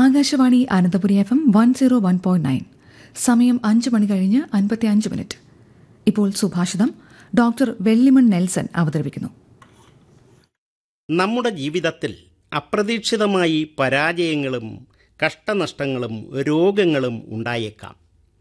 Akashvani Ananthapuri F M one zero one point nine സമയം അഞ്ച് മണി കഴിഞ്ഞ് അൻപത്തി അഞ്ച് മിനിറ്റ് ഇപ്പോൾ സുഭാഷിതം ഡോക്ടർ വെള്ളിമൺ നെൽസൺ അവതരിപ്പിക്കുന്നു നമ്മുടെ ജീവിതത്തിൽ അപ്രതീക്ഷിതമായി പരാജയങ്ങളും കഷ്ടനഷ്ടങ്ങളും രോഗങ്ങളും ഉണ്ടായേക്കാം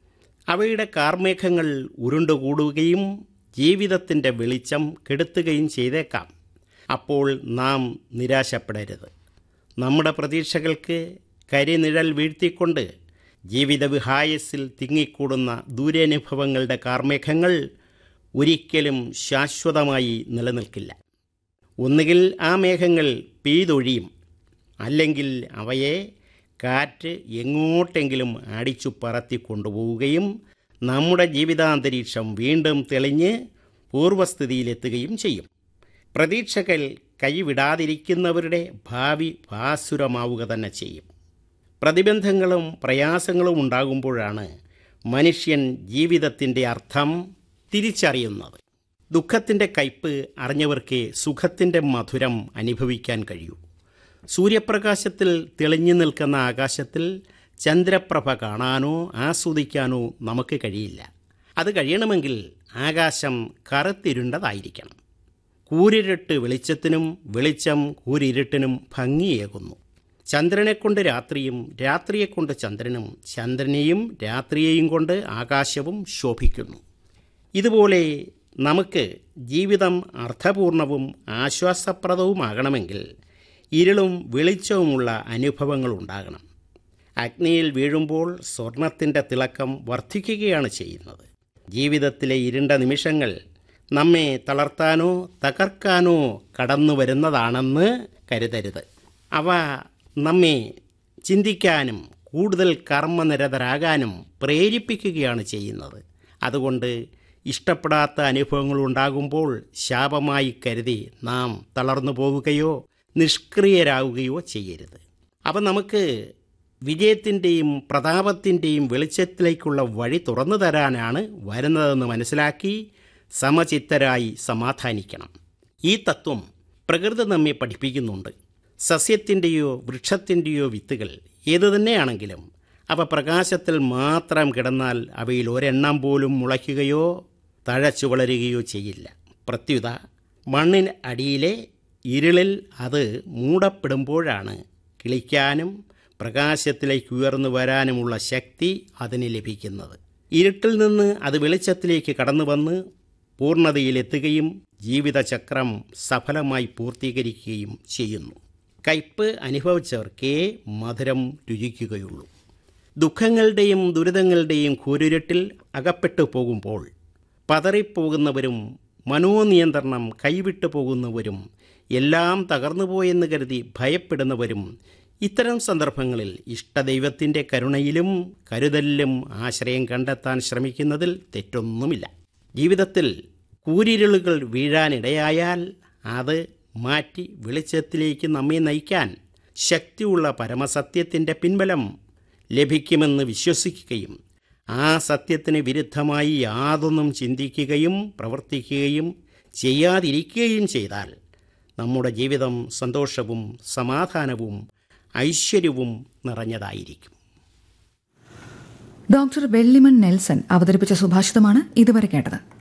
അവയുടെ കാർമേഘങ്ങൾ ഉരുണ്ടുകൂടുകയും ജീവിതത്തിൻ്റെ വെളിച്ചം കെടുത്തുകയും ചെയ്തേക്കാം അപ്പോൾ നാം നിരാശപ്പെടരുത് നമ്മുടെ പ്രതീക്ഷകൾക്ക് കരിനിഴൽ വീഴ്ത്തിക്കൊണ്ട് ജീവിതവിഹായസിൽ തിങ്ങിക്കൂടുന്ന ദൂരാനുഭവങ്ങളുടെ കാർമേഘങ്ങൾ ഒരിക്കലും ശാശ്വതമായി നിലനിൽക്കില്ല ഒന്നുകിൽ ആ മേഘങ്ങൾ പെയ്തൊഴിയും അല്ലെങ്കിൽ അവയെ കാറ്റ് എങ്ങോട്ടെങ്കിലും അടിച്ചു പറത്തി കൊണ്ടുപോവുകയും നമ്മുടെ ജീവിതാന്തരീക്ഷം വീണ്ടും തെളിഞ്ഞ് പൂർവ്വസ്ഥിതിയിലെത്തുകയും ചെയ്യും പ്രതീക്ഷകൾ കൈവിടാതിരിക്കുന്നവരുടെ ഭാവി ഭാസുരമാവുക തന്നെ ചെയ്യും പ്രതിബന്ധങ്ങളും പ്രയാസങ്ങളും ഉണ്ടാകുമ്പോഴാണ് മനുഷ്യൻ ജീവിതത്തിൻ്റെ അർത്ഥം തിരിച്ചറിയുന്നത് ദുഃഖത്തിൻ്റെ കയ്പ് അറിഞ്ഞവർക്ക് സുഖത്തിൻ്റെ മധുരം അനുഭവിക്കാൻ കഴിയൂ സൂര്യപ്രകാശത്തിൽ തെളിഞ്ഞു നിൽക്കുന്ന ആകാശത്തിൽ ചന്ദ്രപ്രഭ കാണാനോ ആസ്വദിക്കാനോ നമുക്ക് കഴിയില്ല അത് കഴിയണമെങ്കിൽ ആകാശം കറുത്തിരുണ്ടതായിരിക്കണം കൂരിരുട്ട് വെളിച്ചത്തിനും വെളിച്ചം കൂരിരുട്ടിനും ഭംഗിയേകുന്നു ചന്ദ്രനെക്കൊണ്ട് രാത്രിയും രാത്രിയെക്കൊണ്ട് ചന്ദ്രനും ചന്ദ്രനെയും രാത്രിയെയും കൊണ്ട് ആകാശവും ശോഭിക്കുന്നു ഇതുപോലെ നമുക്ക് ജീവിതം അർത്ഥപൂർണവും ആശ്വാസപ്രദവുമാകണമെങ്കിൽ ഇരുളും വെളിച്ചവുമുള്ള അനുഭവങ്ങൾ ഉണ്ടാകണം അഗ്നിയിൽ വീഴുമ്പോൾ സ്വർണത്തിൻ്റെ തിളക്കം വർദ്ധിക്കുകയാണ് ചെയ്യുന്നത് ജീവിതത്തിലെ ഇരുണ്ട നിമിഷങ്ങൾ നമ്മെ തളർത്താനോ തകർക്കാനോ കടന്നു വരുന്നതാണെന്ന് കരുതരുത് അവ നമ്മെ ചിന്തിക്കാനും കൂടുതൽ കർമ്മനിരതരാകാനും പ്രേരിപ്പിക്കുകയാണ് ചെയ്യുന്നത് അതുകൊണ്ട് ഇഷ്ടപ്പെടാത്ത അനുഭവങ്ങൾ ഉണ്ടാകുമ്പോൾ ശാപമായി കരുതി നാം തളർന്നു പോവുകയോ നിഷ്ക്രിയരാകുകയോ ചെയ്യരുത് അവ നമുക്ക് വിജയത്തിൻ്റെയും പ്രതാപത്തിൻ്റെയും വെളിച്ചത്തിലേക്കുള്ള വഴി തുറന്നു തരാനാണ് വരുന്നതെന്ന് മനസ്സിലാക്കി സമചിത്തരായി സമാധാനിക്കണം ഈ തത്വം പ്രകൃതി നമ്മെ പഠിപ്പിക്കുന്നുണ്ട് സസ്യത്തിൻ്റെയോ വൃക്ഷത്തിൻ്റെയോ വിത്തുകൾ ഏതു തന്നെയാണെങ്കിലും അവ പ്രകാശത്തിൽ മാത്രം കിടന്നാൽ അവയിൽ ഒരെണ്ണം പോലും മുളയ്ക്കുകയോ തഴച്ചു വളരുകയോ ചെയ്യില്ല പ്രത്യുത മണ്ണിന് അടിയിലെ ഇരുളിൽ അത് മൂടപ്പെടുമ്പോഴാണ് കിളിക്കാനും പ്രകാശത്തിലേക്ക് ഉയർന്നു വരാനുമുള്ള ശക്തി അതിന് ലഭിക്കുന്നത് ഇരുട്ടിൽ നിന്ന് അത് വെളിച്ചത്തിലേക്ക് കടന്നു വന്ന് പൂർണ്ണതയിലെത്തുകയും ജീവിതചക്രം സഫലമായി പൂർത്തീകരിക്കുകയും ചെയ്യുന്നു കയ്പ് അനുഭവിച്ചവർക്കേ മധുരം രുചിക്കുകയുള്ളൂ ദുഃഖങ്ങളുടെയും ദുരിതങ്ങളുടെയും കൂരിരുട്ടിൽ അകപ്പെട്ടു പോകുമ്പോൾ പതറിപ്പോകുന്നവരും മനോനിയന്ത്രണം കൈവിട്ടു പോകുന്നവരും എല്ലാം തകർന്നുപോയെന്ന് കരുതി ഭയപ്പെടുന്നവരും ഇത്തരം സന്ദർഭങ്ങളിൽ ഇഷ്ടദൈവത്തിൻ്റെ കരുണയിലും കരുതലിലും ആശ്രയം കണ്ടെത്താൻ ശ്രമിക്കുന്നതിൽ തെറ്റൊന്നുമില്ല ജീവിതത്തിൽ കൂരിരുളുകൾ വീഴാനിടയായാൽ അത് മാറ്റി വെളിച്ചത്തിലേക്ക് നമ്മെ നയിക്കാൻ ശക്തിയുള്ള പരമസത്യത്തിൻ്റെ പിൻബലം ലഭിക്കുമെന്ന് വിശ്വസിക്കുകയും ആ സത്യത്തിന് വിരുദ്ധമായി യാതൊന്നും ചിന്തിക്കുകയും പ്രവർത്തിക്കുകയും ചെയ്യാതിരിക്കുകയും ചെയ്താൽ നമ്മുടെ ജീവിതം സന്തോഷവും സമാധാനവും ഐശ്വര്യവും നിറഞ്ഞതായിരിക്കും ഡോക്ടർ വെള്ളിമൺ നെൽസൺ അവതരിപ്പിച്ച സുഭാഷിതമാണ് ഇതുവരെ കേട്ടത്